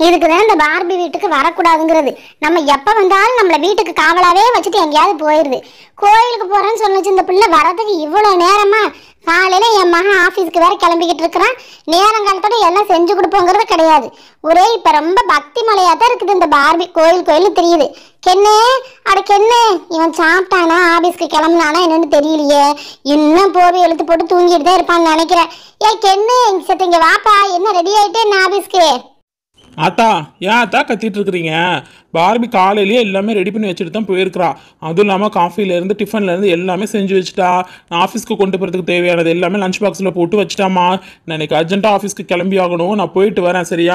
இதுக்கு தான் இந்த பார்பி வீட்டுக்கு வரக்கூடாதுங்கிறது நம்ம எப்போ வந்தாலும் நம்மளை வீட்டுக்கு காவலாவே வச்சுட்டு எங்கேயாவது போயிடுது கோயிலுக்கு போறேன்னு சொன்னுச்சு இந்த பிள்ளை வரதுக்கு இவ்வளோ நேரமா காலையில என் மகன் ஆஃபீஸ்க்கு வேற கிளம்பிக்கிட்டு இருக்கிறான் நேரங்காலத்தோட எல்லாம் செஞ்சு கொடுப்போங்கிறது கிடையாது ஒரே இப்ப ரொம்ப பக்தி மலையா தான் இருக்குது இந்த பார்பி கோயில் கோயில் தெரியுது கெண்ணே அட கெண்ணே இவன் சாப்பிட்டானா ஆபீஸ்க்கு கிளம்புனானா என்னன்னு தெரியலையே இன்னும் போர்வை எழுத்து போட்டு தூங்கிட்டு தான் இருப்பான்னு நினைக்கிறேன் ஏ கெண்ணு இங்க சத்து இங்க வாப்பா என்ன ரெடி ஆயிட்டே என்ன ஆபீஸ்க்கு ஆத்தா ஏன் ஆத்தா கத்திட்டு இருக்கிறீங்க பார்பி காலையிலேயே எல்லாமே ரெடி பண்ணி வச்சுட்டு தான் போயிருக்கிறா அதுவும் இல்லாமல் காஃபிலேருந்து டிஃபன்லேருந்து எல்லாமே செஞ்சு வச்சுட்டா நான் ஆஃபீஸ்க்கு கொண்டு போகிறதுக்கு தேவையானது எல்லாமே லஞ்ச் பாக்ஸில் போட்டு வச்சுட்டாமா நான் இன்னைக்கு அர்ஜென்ட்டாக ஆஃபீஸ்க்கு கிளம்பி ஆகணும் நான் போயிட்டு வரேன் சரியா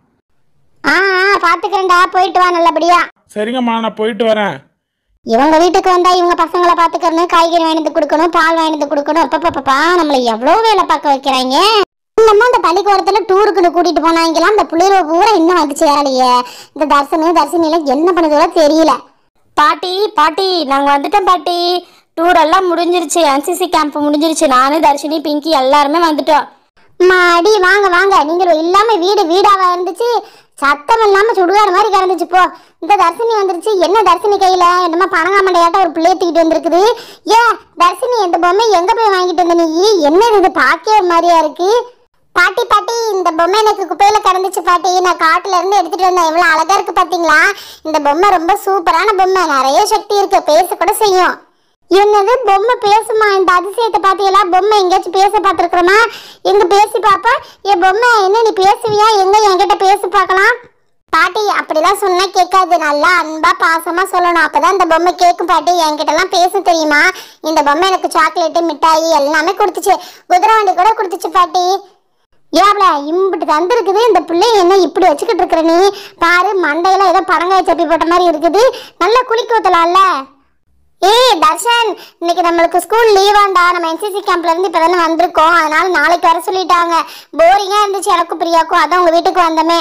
ஆ ஆ பாத்துக்கிறேன்டா போயிட்டு வா நல்லபடியா சரிங்கம்மா நான் போயிட்டு வரேன் இவங்க வீட்டுக்கு வந்தா இவங்க பசங்களை பாத்துக்கணும் காய்கறி வாங்கிட்டு கொடுக்கணும் பால் வாங்கிட்டு கொடுக்கணும் அப்பப்பப்பா நம்மள எவ்வளவு வேலை பார்க்க வைக்கிறாங்க இன்னமும் அந்த பள்ளிக்கூடத்துல டூருக்குன்னு கூட்டிட்டு போனாங்களாம் அந்த புள்ளிரோ பூரா இன்னும் வந்து சேரலையே இந்த தர்சனு தர்சினி எல்லாம் என்ன பண்ணுதோ தெரியல பாட்டி பாட்டி நாங்கள் வந்துட்டோம் பாட்டி டூர் எல்லாம் முடிஞ்சிருச்சு என்சிசி கேம்ப் முடிஞ்சிருச்சு நானு தர்ஷினி பிங்கி எல்லாருமே வந்துட்டோம் மாடி வாங்க வாங்க நீங்க இல்லாம வீடு வீடாவா இருந்துச்சு சத்தம் இல்லாம சுடுகாடு மாதிரி கிடந்துச்சு போ இந்த தர்சினி வந்துருச்சு என்ன தர்சினி கையில என்னமா பணங்காமண்டையாட்ட ஒரு பிள்ளைய தூக்கிட்டு வந்திருக்குது ஏ தர்சினி இந்த பொம்மை எங்க போய் வாங்கிட்டு வந்த நீ என்ன இது பார்க்கவே ஒரு மாதிரியா இருக்கு பாட்டி பாட்டி இந்த பொம்மை எனக்கு குப்பையில கிடந்துச்சு பாட்டி நான் காட்டுல இருந்து எடுத்துட்டு வந்தேன் எவ்வளவு அழகா இருக்கு பாத்தீங்களா இந்த பொம்மை ரொம்ப சூப்பரான பொம்மை நிறைய சக்தி இருக்கு பேச கூட செய்யும் என்னது பொம்மை பேசுமா இந்த அதிசயத்தை பாத்தீங்களா பொம்மை எங்கேயாச்சும் பேச பார்த்துருக்குறோமா எங்க பேசி பாப்பா என் பொம்மை என்ன நீ பேசுவியா எங்க என்கிட்ட பேசி பார்க்கலாம் பாட்டி அப்படிலாம் சொன்னா கேட்காது நல்லா அன்பா பாசமா சொல்லணும் அப்பதான் இந்த பொம்மை கேட்கும் பாட்டி என்கிட்ட எல்லாம் பேச தெரியுமா இந்த பொம்மை எனக்கு சாக்லேட்டு மிட்டாய் எல்லாமே கொடுத்துச்சு குதிரை வண்டி கூட கொடுத்துச்சு பாட்டி ஏப்ல இம்பிட்டு தந்திருக்குது இந்த பிள்ளை என்ன இப்படி வச்சுக்கிட்டு இருக்கிற நீ பாரு மண்டையில ஏதோ பனங்காய சப்பி போட்ட மாதிரி இருக்குது நல்லா குளிக்க ஊத்தலாம்ல ஏய் தர்ஷன் இன்னைக்கு நம்மளுக்கு ஸ்கூல் லீவாண்டா நம்ம என்சிசி கேம்ப்ல இருந்து இப்போ தானே வந்திருக்கோம் அதனால நாளைக்கு வர சொல்லிட்டாங்க போரிங்கா இருந்துச்சு எனக்கும் பிரியாக்கும் அதான் உங்க வீட்டுக்கு வந்தமே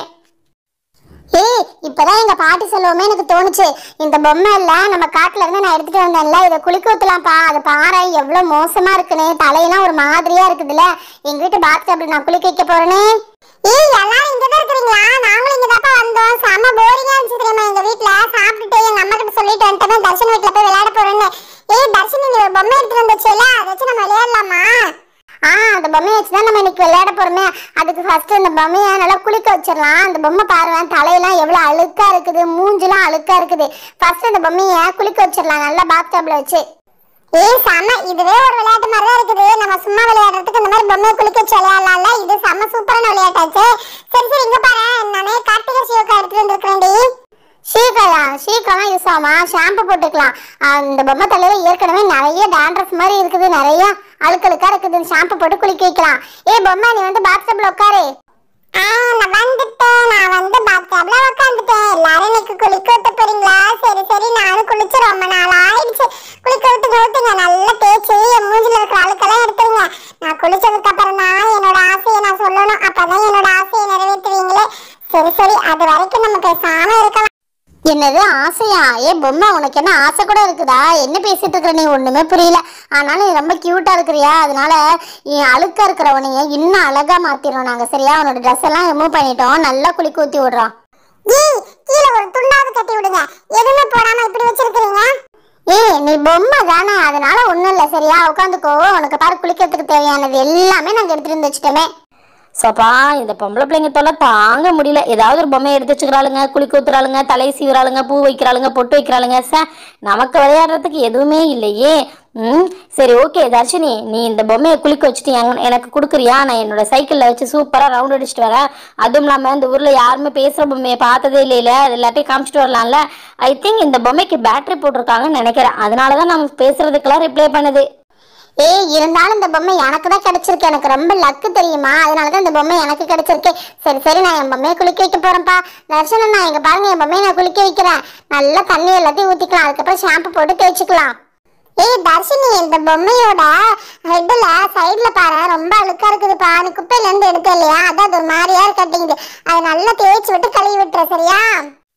ஏய் இப்பதான் எங்க பாட்டி சொல்லுவோமே எனக்கு தோணுச்சு இந்த பொம்மை இல்ல நம்ம காட்டுல இருந்து நான் எடுத்துட்டு வந்தேன்ல இதை குளிக்க ஊத்தலாம்ப்பா அது பாரு எவ்வளவு மோசமா இருக்குன்னு தலையெல்லாம் ஒரு மாதிரியா இருக்குதுல்ல எங்க வீட்டு பாத் டப்ல நான் குளிக்க வைக்க போறேனே ஏய் எல்லாரும் இங்க தான் இருக்கீங்களா நாங்களும் இங்க தான் வந்தோம் செம போரிங்கா இருந்துச்சு தெரியுமா எங்க வீட்ல சாப்பிட்டுட்டு எங்க அம்மா கிட்ட சொல்லிட்டு வந்துட்டேன் தர்ஷன் வீட்ல போய் விளையாட போறேன்னு ஏய் தர்ஷன் நீ ஒரு பொம்மை எடுத்துட்டு வந்துச்சுல அதை வச்சு நம்ம விளையாடலாமா ஆ அந்த பொம்மையை வச்சு தான் நம்ம இன்னைக்கு விளையாட போறோமே அதுக்கு ஃபர்ஸ்ட் அந்த பொம்மையை நல்லா குளிக்க வச்சிடலாம் அந்த பொம்மை பாருவேன் தலையெல்லாம் எவ்வளவு அழுக்கா இருக்குது மூஞ்சிலாம் அழுக்கா இருக்குது ஃபர்ஸ்ட் அந்த பொம்மையை குளிக்க வச்சிடலாம் நல்லா பாத் டப்ல வச்சு ஏய் செம இதுவே ஒரு விளையாட்டு மாதிரி தான் இருக்குது நம்ம சும்மா விளையாடுறதுக்கு இந்த மாதிரி பொம்மையை குளிக்க வச்சு விளையாடலாம்ல இது செம சூப்பரான விளையாட்டாச்சு சரி சரி இங்க பாரு நானே கார்த்திகை சிவக்கா எடுத்துட்டு வந்திருக்கிறேன்டி ஷீக்கலா ஷீக்கெல்லாம் யூஸ் ஆகுமா ஷாம்பு போட்டுக்கலாம் அந்த பொம்மை தலையில ஏற்கனவே நிறைய டேண்ட்ரஃப் மாதிரி இருக்குது நிறைய அழுக்கழுக்கா இருக்குது ஷாம்பு போட்டு குளிக்க வைக்கலாம் ஏ பொம்மை நீ வந்து பாத்டப்ல உட்காரு நான் வந்துட்டேன் நான் வந்து பாத்டப்ல உட்காந்துட்டேன் எல்லாரும் இன்னைக்கு குளிக்க விட்டு போறீங்களா சரி சரி நானும் குளிச்சு ரொம்ப நாள் ஆயிடுச்சு குளிக்க விட்டு ஊத்துங்க நல்லா தேய்ச்சி என் மூஞ்சில இருக்கிற அழுக்கெல்லாம் எடுத்துருங்க நான் குளிச்சதுக்கு அப்புறம் தான் என்னோட ஆசையை நான் சொல்லணும் அப்பதான் என்னோட ஆசையை நிறைவேற்றுவீங்களே சரி சரி அது வரைக்கும் நம்ம பேசாம இருக்கலாம் என்னது ஆசையா ஏ பொம்மை உனக்கு என்ன ஆசை கூட இருக்குதா என்ன பேசிட்டு இருக்கிற நீ ஒண்ணுமே புரியல ஆனாலும் நீ ரொம்ப கியூட்டா இருக்கிறியா அதனால நீ அழுக்கா இருக்கிற உனைய இன்னும் அழகா மாத்திரோம் நாங்க சரியா உன்னோட ட்ரெஸ் எல்லாம் ரிமூவ் பண்ணிட்டோம் நல்லா குளிக்க ஊத்தி விடுறோம் கீழே ஒரு துண்டாவது கட்டி விடுங்க எதுவுமே போடாம இப்படி வச்சிருக்கீங்க ஏய் நீ பொம்மை தானே அதனால ஒண்ணும் இல்ல சரியா உட்காந்துக்கோ உனக்கு பாரு குளிக்கிறதுக்கு தேவையானது எல்லாமே நாங்க எடுத்துட்டு வந்து வச்சுட்டோமே சோப்பா இந்த பொம்பளை பிள்ளைங்க தொல்லை தாங்க முடியல ஏதாவது ஒரு பொம்மையை எடுத்து வச்சுக்கிறாளுங்க குளிக்க ஊத்துறாளுங்க தலை சீவுறாளுங்க பூ வைக்கிறாளுங்க பொட்டு வைக்கிறாளுங்க ச நமக்கு விளையாடுறதுக்கு எதுவுமே இல்லையே ம் சரி ஓகே தர்ஷினி நீ இந்த பொம்மையை குளிக்க வச்சுட்டு எங்க- எனக்கு கொடுக்குறியா நான் என்னோட சைக்கிளில் வச்சு சூப்பராக ரவுண்ட் அடிச்சுட்டு வரேன் அதுவும் இல்லாமல் இந்த ஊரில் யாருமே பேசுகிற பொம்மையை பார்த்ததே இல்லைல்ல அது எல்லாத்தையும் காமிச்சிட்டு வரலாம்ல ஐ திங்க் இந்த பொம்மைக்கு பேட்டரி போட்டிருக்காங்கன்னு நினைக்கிறேன் அதனால தான் நம்ம பேசுறதுக்கெல்லாம் ரிப்ளை பண்ணுது ஏய் இருந்தாலும் இந்த பொம்மை எனக்கு தான் கிடைச்சிருக்கு எனக்கு ரொம்ப லக்கு தெரியுமா அதனால தான் இந்த பொம்மை எனக்கு கிடைச்சிருக்கு சரி சரி நான் என் பொம்மையை குளிக்க வைக்க போறேன்ப்பா தர்ஷனம் நான் எங்க பாருங்க என் பொம்மையை நான் குளிக்க வைக்கிறேன் நல்லா தண்ணி எல்லாத்தையும் ஊத்திக்கலாம் அதுக்கப்புறம் ஷாம்பு போட்டு தேய்ச்சிக்கலாம் ஏய் தர்ஷினி இந்த பொம்மையோட ஹெட்ல சைடுல பாரு ரொம்ப அழுக்கா இருக்குதுப்பா நீ குப்பையில இருந்து எடுத்த இல்லையா அதான் அது ஒரு மாதிரியா இருக்கட்டிங்குது அதை நல்லா தேய்ச்சி விட்டு கழுவி விட்டுற சரியா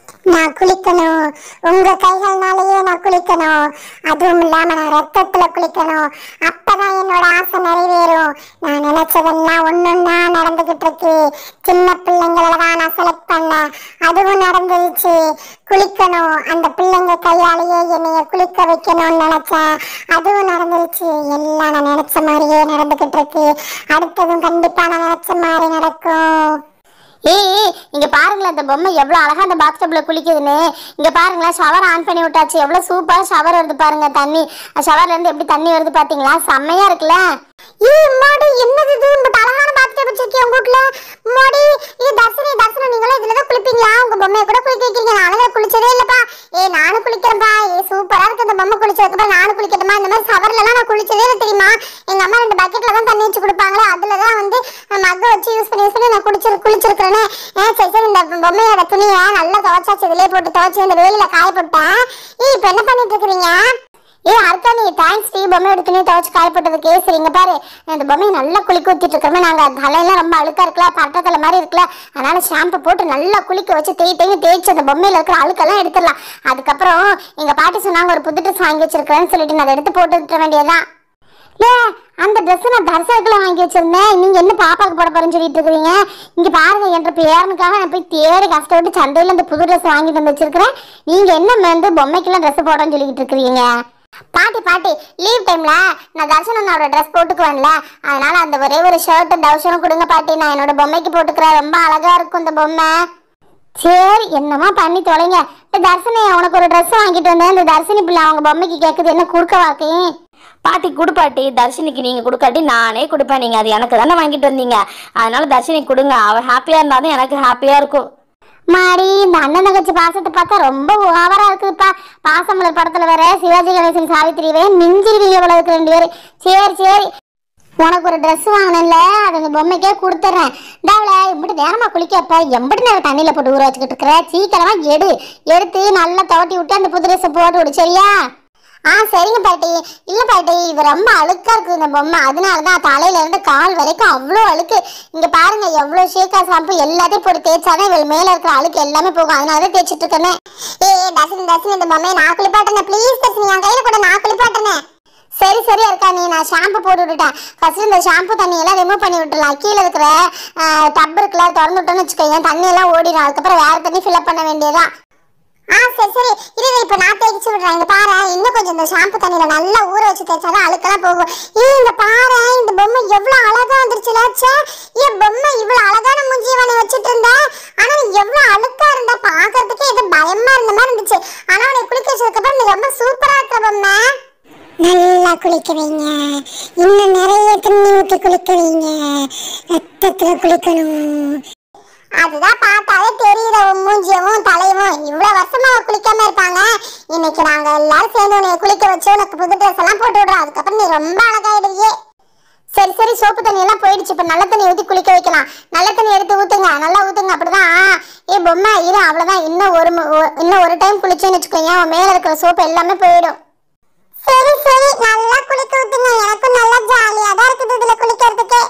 நான் குளிக்கணும் உங்க கைகள்னாலேயே நான் குளிக்கணும் அதுவும் இல்லாம நான் ரத்தத்துல குளிக்கணும் அப்பதான் என்னோட ஆசை நிறைவேறும் நான் நினைச்சதெல்லாம் ஒன்னொன்னா நடந்துகிட்டு இருக்கு சின்ன பிள்ளைங்கள தான் நான் செலக்ட் பண்ணேன் அதுவும் நடந்துருச்சு குளிக்கணும் அந்த பிள்ளைங்க கையாலேயே என்னைய குளிக்க வைக்கணும்னு நினைச்சேன் அதுவும் நடந்துருச்சு எல்லாம் நான் நினைச்ச மாதிரியே நடந்துகிட்டு இருக்கு அடுத்ததும் கண்டிப்பா நான் நினைச்ச மாதிரி நடக்கும் ஏய் ஏய், இங்க பாருங்களேன் இந்த பொம்மை எவ்வளவு அழகா அந்த பாத் டப்ல குளிக்குதுன்னு இங்க பாருங்களேன் ஷவர் ஆன் பண்ணி விட்டாச்சு எவ்வளவு சூப்பரா ஷவர் வருது பாருங்க தண்ணி ஷவர்ல இருந்து எப்படி தண்ணி வருது பாத்தீங்களா செம்மையா இருக்குல்ல ஏய் மாடி என்னது இது இந்த அழகான பாத் டப் வச்சிருக்கீங்க உங்க வீட்ல மாடி இது தர்ஷனி தர்ஷனி நீங்களும் இதுல தான் குளிப்பீங்களா உங்க பொம்மையை கூட குளிக்க வைக்கிறீங்க நானும் குளிச்சதே இல்லப்பா ஏய் நானும் குளிக்கிறேன்ப்பா ஏய் சூப்பரா இருக்கு இந்த பொம்மை குளிச்சதுக்கு அப்புறம் நானும் குளிக்கட்டுமா இந்த மாதிரி ஷவர்ல எல்லாம் நான் குளிச்சதே இல்லை தெரியுமா எங்க அம்மா ரெண்டு பக்கெட்ல தான் தண்ணி வச்சு கொடுப்பாங்களே அதுல தான் வந்து மக்க வச்சு யூஸ் பண்ணி யூஸ் பண்ணி நான் குளிச்சு குளிச்சிருக்கிறேனே ஏன் சரி சரி இந்த பொம்மையோட துணியை நல்லா துவைச்சாச்சு இதுலயே போட்டு துவைச்சு இந்த வெயில காய போட்டேன் ஏய் இப்போ என்ன பண்ணிட்டு இருக்கிறீங்க ஏய் அர்த்தா நீ தேங்க்ஸ் டீ பொம்மையோட துணியை துவைச்சு காய போட்டதுக்கு சரி இங்க பாரு நான் இந்த பொம்மையை நல்லா குளிக்க ஊத்திட்டு இருக்கிறோமே நாங்க தலையெல்லாம் ரொம்ப அழுக்கா இருக்குல்ல பட்டை தலை மாதிரி இருக்குல்ல அதனால ஷாம்பு போட்டு நல்லா குளிக்க வச்சு தேய் தேய் தேய்ச்சி அந்த பொம்மையில இருக்கிற அழுக்கெல்லாம் எடுத்துடலாம் அதுக்கப்புறம் எங்க பாட்டி சொன்னாங்க ஒரு புது ட்ரெஸ் வாங்கி வச்சிருக்கிறேன்னு சொல்லிட்டு நான் அதை எடுத்து போட்டு விட்டுற வேண்டியதுதான் ஏ அந்த Dress நான் தர்சனத்துல வாங்கி வச்சிருந்தேன் நீங்க என்ன பாப்பாக்கு போட போறேன்னு சொல்லிட்டு இருக்கீங்க இங்க பாருங்க என்ற பேரனுக்காக நான் போய் தேடி கஷ்டப்பட்டு சந்தையில இந்த புது Dress வாங்கிட்டு வந்து வச்சிருக்கிறேன் நீங்க என்ன வந்து பொம்மைக்கெல்லாம் Dress போடணும்னு சொல்லிட்டு இருக்கீங்க பாட்டி பாட்டி லீவ் டைம்ல நான் தர்ஷனனோட ட்ரெஸ் போட்டுக்குவேன்ல அதனால அந்த ஒரே ஒரு ஷர்ட் டவுசரும் கொடுங்க பாட்டி நான் என்னோட பொம்மைக்கு போட்டுக்கிறேன் ரொம்ப அழகா இருக்கும் இந்த பொம்மை சரி என்னமா பண்ணி தொலைங்க இந்த தர்ஷனி உனக்கு ஒரு Dress வாங்கிட்டு வந்தேன் இந்த தர்ஷினி பிள்ளை அவங்க பொம்மைக்கு கேட்குது என்ன குறுக்க வாக்கையும் பாட்டி கொடு பாட்டி தர்ஷினிக்கு நீங்க கொடுக்காட்டி நானே கொடுப்பேன் நீங்க அது எனக்கு தானே வாங்கிட்டு வந்தீங்க அதனால தர்ஷினிக்கு கொடுங்க அவ ஹாப்பியா இருந்தாலும் எனக்கு ஹாப்பியா இருக்கும் மாடி இந்த அண்ணன் தங்கச்சி பாசத்தை பார்த்தா ரொம்ப ஓவரா இருக்குப்பா பாசமலர் படத்துல வேற சிவாஜி கணேசன் சாவித்திரியே மிஞ்சிருவீங்க போல இருக்கு ரெண்டு பேரும் சரி சரி உனக்கு ஒரு Dress வாங்கினேன்ல அது அந்த பொம்மைக்கே கொடுத்துட்றேன் இந்தாவல இப்படி நேரமா குளிக்க வைப்ப எம்பிட்டு நேரம் தண்ணியில போட்டு ஊற வச்சுக்கிட்டு இருக்கிற சீக்கிரமா எடு எடுத்து நல்லா துவட்டி விட்டு அந்த புது ட்ரெஸ்ஸை போட்டு விடு சரியா ஆ சரிங்க பாட்டி இல்ல பாட்டி இது ரொம்ப அழுக்கா இருக்கு இந்த பொம்மை அதனால தான் தலையில இருந்து கால் வரைக்கும் அவ்வளோ அழுக்கு இங்க பாருங்க எவ்வளவு ஷேக்கா ஷாம்பு எல்லாத்தையும் போட்டு தேய்ச்சாதான் இவள் மேல இருக்கிற அழுக்கு எல்லாமே போகும் அதனால தான் தேய்ச்சிட்டு இருக்கேன் ஏ தர்ஷினி தர்ஷினி இந்த பொம்மையை நான் குளிப்பாட்டேன் ப்ளீஸ் தர்ஷினி என் கையில கூட நான் குளிப்பாட்டேனே சரி சரி இருக்கா நீ நான் ஷாம்பு போட்டு விட்டுட்டேன் ஃபர்ஸ்ட் இந்த ஷாம்பு தண்ணி எல்லாம் ரிமூவ் பண்ணி விட்டுலாம் கீழே இருக்கிற டப் இருக்குல்ல திறந்து விட்டோன்னு வச்சுக்கோங்க தண்ணி எல்லாம் ஓடிடும் அதுக்கப்புறம் வேற தண்ணி ஃபில்அப் பண்ண வேண்டியதான் ஆ சரி சரி இரு இப்ப நான் தேய்ச்சி விடுறேன் இங்க பாரு இன்னும் கொஞ்சம் இந்த ஷாம்பு தண்ணியில நல்லா ஊற வச்சு தேய்ச்சாதான் அழுக்கெல்லாம் போகும் ஏய் இங்க பாரு இந்த பொம்மை எவ்வளவு அழகா வந்துருச்சுல ச்சே ஏன் பொம்மை இவ்வளவு அழகான மூஞ்சியவனை வச்சிட்டு இருந்த ஆனா நீ எவ்வளவு அழுக்கா இருந்தா பாக்குறதுக்கே ஏதோ பயமா இருந்த மாதிரி இருந்துச்சு ஆனா உன்னை குளிக்க வச்சதுக்கு அப்புறம் நீ ரொம்ப சூப்பரா இருக்கிற பொம்மை நல்லா குளிக்க வைங்க இன்னும் நிறைய தண்ணி ஊற்றி குளிக்க வைங்க ரத்தத்துல குளிக்கணும் அதுதான் பார்த்தாலே தெரியுற உன் மூஞ்சியவும் தலையவும் இவ்வளவு வருஷமா அவ குளிக்காம இருப்பாங்க இன்னைக்கு நாங்க எல்லாரும் சேர்ந்து உன்னை குளிக்க வச்சு உனக்கு புது ட்ரெஸ் எல்லாம் போட்டு விடுறோம் அதுக்கப்புறம் நீ ரொம்ப அழகாயிடுவியே சரி சரி சோப்பு தண்ணி எல்லாம் போயிடுச்சு இப்ப நல்ல தண்ணி ஊத்தி குளிக்க வைக்கலாம் நல்ல தண்ணி எடுத்து ஊத்துங்க நல்லா ஊத்துங்க அப்படிதான் ஏ பொம்மை இரு அவ்வளவுதான் இன்னும் ஒரு மு- ஒ- இன்னும் ஒரு டைம் குளிச்சேன்னு வச்சுக்கோங்க அவன் மேல இருக்கிற சோப்பு எல்லாமே போயிடும் சரி சரி நல்லா குளிக்க ஊத்துங்க எனக்கும் நல்லா ஜாலியா தான் இருக்குது இதுல குளிக்கிறதுக்கு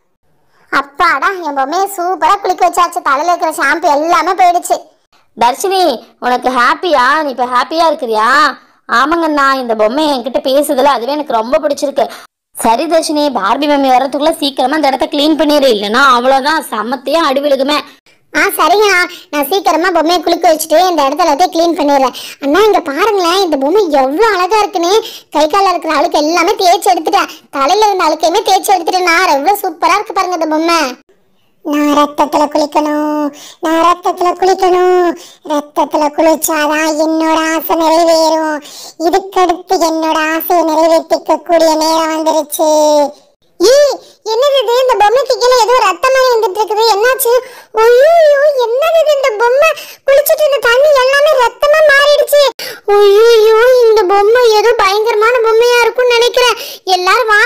அப்பாடா என் பொம்மையை சூப்பரா குளிக்க வச்சாச்சு தலையில இருக்கிற ஷாம்பு எல்லாமே போயிடுச்சு தர்ஷினி உனக்கு ஹாப்பியா நீ இப்போ ஹாப்பியா இருக்கிறியா ஆமாங்கண்ணா இந்த பொம்மை என்கிட்ட பேசுதுல அதுவே எனக்கு ரொம்ப பிடிச்சிருக்கு சரி தர்ஷினி பார்பி மம்மி வர்றதுக்குள்ள சீக்கிரமா இந்த இடத்த க்ளீன் பண்ணிடு இல்லைன்னா அவ்வளோதான் சமத்தையே அடி விழுகுமே ஆ சரிங்கண்ணா நான் சீக்கிரமா பொம்மையை குளிக்க வச்சுட்டு இந்த இடத்துல எல்லாத்தையும் க்ளீன் பண்ணிடுறேன் அண்ணா இங்க பாருங்களேன் இந்த பொம்மை எவ்வளவு அழகா இருக்குன்னு கை காலில் இருக்கிற அழுக்கு எல்லாமே தேய்ச்சி எடுத்துட்டேன் தலையில இருந்த அழுக்கையுமே தேய்ச்சி எடுத்துட்டேன் நான் எவ்வளவு சூப்பரா இருக்கு பாருங்க இந்த பொம்மை நான் ரத்தத்துல குளிக்கணும் நான் ரத்தத்துல குளிக்கணும் ரத்தத்துல குளிச்சாதான் என்னோட ஆசை நிறைவேறும் இதுக்கடுத்து என்னோட ஆசையை நிறைவேற்றிக்க கூடிய நேரம் வந்துருச்சு ஏய் என்னது இது இந்த பொம்மைக்கு கீழே ஏதோ ரத்தமா வந்துட்டு இருக்குது என்னாச்சு ஐயோ என்னது இது இந்த பொம்மை குளிச்சிட்டு இருந்த தண்ணி எல்லாமே ரத்தமா மாறிடுச்சு ஐயோ இந்த பொம்மை ஏதோ பயங்கரமான பொம்மையா இருக்கும்னு நினைக்கிறேன் எல்லாரும் வாங்க